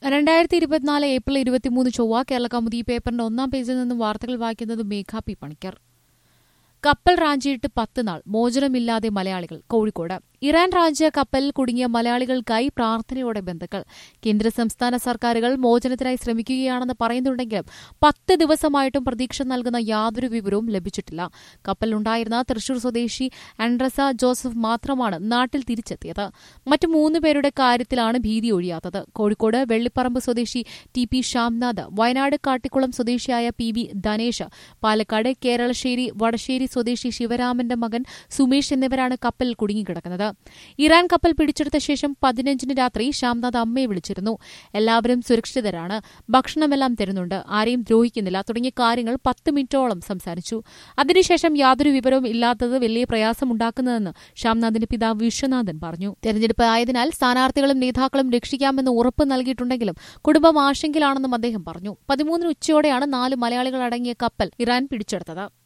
രണ്ടായിരത്തി ഇരുപത്തിനാല് ഏപ്രിൽ ഇരുപത്തിമൂന്ന് ചൊവ്വ കേരള കൗമുദി പേപ്പറിന്റെ ഒന്നാം പേജിൽ നിന്നും വാർത്തകൾ വായിക്കുന്നത് മേഘ പി പണിക്കർ കപ്പൽ റാഞ്ചിയിട്ട് പത്ത് നാൾ മോചനമില്ലാതെ മലയാളികൾ കോഴിക്കോട് ഇറാൻ റാഞ്ചിയ കപ്പലിൽ കുടുങ്ങിയ മലയാളികൾക്കായി പ്രാർത്ഥനയോടെ ബന്ധുക്കൾ കേന്ദ്ര സംസ്ഥാന സർക്കാരുകൾ മോചനത്തിനായി ശ്രമിക്കുകയാണെന്ന് പറയുന്നുണ്ടെങ്കിലും പത്ത് ദിവസമായിട്ടും പ്രതീക്ഷ നൽകുന്ന യാതൊരു വിവരവും ലഭിച്ചിട്ടില്ല കപ്പലിലുണ്ടായിരുന്ന തൃശൂർ സ്വദേശി ആൻഡ്രസ ജോസഫ് മാത്രമാണ് നാട്ടിൽ തിരിച്ചെത്തിയത് മറ്റു മൂന്ന് പേരുടെ കാര്യത്തിലാണ് ഭീതി ഒഴിയാത്തത് കോഴിക്കോട് വെള്ളിപ്പറമ്പ് സ്വദേശി ടി പി ശ്യാംനാഥ് വയനാട് കാട്ടിക്കുളം സ്വദേശിയായ പി വി ധനേഷ് പാലക്കാട് കേരളശ്ശേരി വടശ്ശേരി സ്വദേശി ശിവരാമന്റെ മകൻ സുമേഷ് എന്നിവരാണ് കപ്പലിൽ കുടുങ്ങിക്കിടക്കുന്നത് ഇറാൻ കപ്പൽ പിടിച്ചെടുത്ത ശേഷം പതിനഞ്ചിന് രാത്രി ശ്യാംനാഥ് അമ്മയെ വിളിച്ചിരുന്നു എല്ലാവരും സുരക്ഷിതരാണ് ഭക്ഷണമെല്ലാം തരുന്നുണ്ട് ആരെയും ദ്രോഹിക്കുന്നില്ല തുടങ്ങിയ കാര്യങ്ങൾ പത്ത് മിനിറ്റോളം സംസാരിച്ചു അതിനുശേഷം യാതൊരു വിവരവും ഇല്ലാത്തത് വലിയ പ്രയാസമുണ്ടാക്കുന്നതെന്ന് ശ്യാംനാഥിന്റെ പിതാവ് വിശ്വനാഥൻ പറഞ്ഞു തെരഞ്ഞെടുപ്പ് ആയതിനാൽ സ്ഥാനാർത്ഥികളും നേതാക്കളും രക്ഷിക്കാമെന്ന് ഉറപ്പ് നൽകിയിട്ടുണ്ടെങ്കിലും കുടുംബം ആശങ്കയിലാണെന്നും അദ്ദേഹം പറഞ്ഞു പതിമൂന്നിന് ഉച്ചയോടെയാണ് നാല് മലയാളികൾ അടങ്ങിയ കപ്പൽ ഇറാൻ പിടിച്ചെടുത്തത്